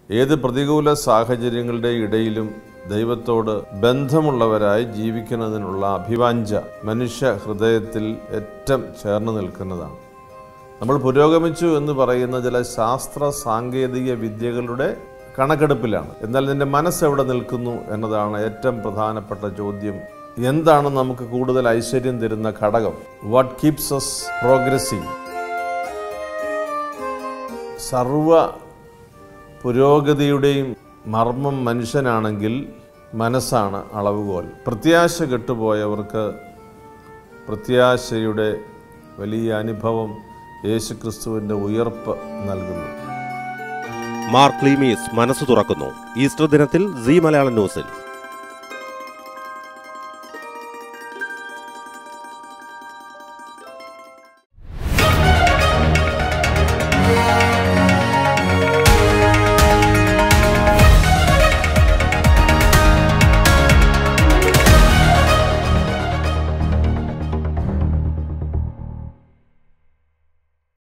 ഏത് പ്രതികൂല സാഹചര്യങ്ങളുടെ ഇടയിലും ദൈവത്തോട് ബന്ധമുള്ളവരായി ജീവിക്കുന്നതിനുള്ള അഭിവാഞ്ച മനുഷ്യ ഹൃദയത്തിൽ ഏറ്റവും ചേർന്ന് നിൽക്കുന്നതാണ് നമ്മൾ പുരോഗമിച്ചു എന്ന് പറയുന്ന ചില ശാസ്ത്ര സാങ്കേതിക വിദ്യകളുടെ കണക്കെടുപ്പിലാണ് എന്നാൽ നിന്റെ മനസ്സ് എവിടെ നിൽക്കുന്നു എന്നതാണ് ഏറ്റവും പ്രധാനപ്പെട്ട ചോദ്യം എന്താണ് നമുക്ക് കൂടുതൽ ഐശ്വര്യം തരുന്ന ഘടകം വാട്ട് കീപ്സ് അസ് പ്രോഗ്രസിങ് സർവ പുരോഗതിയുടെയും മർമ്മം മനുഷ്യനാണെങ്കിൽ മനസ്സാണ് അളവുകോൽ പ്രത്യാശ കെട്ടുപോയവർക്ക് പ്രത്യാശയുടെ വലിയ അനുഭവം യേശുക്രിസ്തുവിൻ്റെ ഉയർപ്പ് നൽകുന്നു മാർ ക്ലീമീസ് മനസ്സ് തുറക്കുന്നു ഈസ്റ്റർ ദിനത്തിൽ സി മലയാളം ന്യൂസിൽ